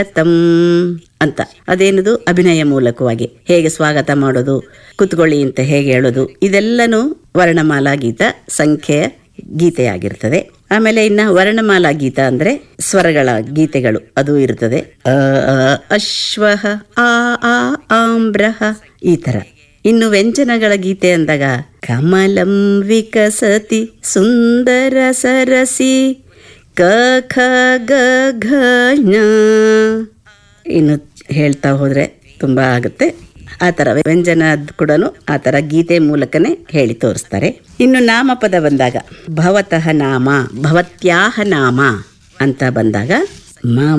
ತಮ್ ಅಂತ ಅದೇನದು ಅಭಿನಯ ಮೂಲಕವಾಗಿ ಹೇಗೆ ಸ್ವಾಗತ ಮಾಡೋದು ಕುತ್ಕೊಳ್ಳಿ ಅಂತ ಹೇಗೆ ಹೇಳೋದು ಇದೆಲ್ಲನೂ ವರ್ಣಮಾಲಾ ಗೀತ ಸಂಖ್ಯೆಯ ಗೀತೆಯಾಗಿರ್ತದೆ ಆಮೇಲೆ ಇನ್ನ ವರ್ಣಮಾಲಾ ಗೀತ ಅಂದ್ರೆ ಸ್ವರಗಳ ಗೀತೆಗಳು ಅದು ಇರ್ತದೆ ಅ ಅ, ಅಶ್ವಃ ಆ ಆ ಆಮ್ರಹ ಈ ತರ ಇನ್ನು ವ್ಯಂಜನಗಳ ಗೀತೆ ಅಂದಾಗ ಕಮಲಂ ವಿಕಸತಿ ಸುಂದರ ಸರಸಿ ಕ ಖ ಗ ಘ ಞ. ಇನ್ನು ಹೇಳ್ತಾ ಹೋದ್ರೆ ತುಂಬಾ ಆಗುತ್ತೆ ಆ ಥರ ವ್ಯಂಜನ ಕೂಡ ಆ ಥರ ಗೀತೆ ಮೂಲಕನೇ ಹೇಳಿ ತೋರಿಸ್ತಾರೆ ಇನ್ನು ನಾಮಪದ ಬಂದಾಗ ಭವತಃ ನಾಮ ಭವತ್ಯಾಹ ನಾಮ ಅಂತ ಬಂದಾಗ ಮ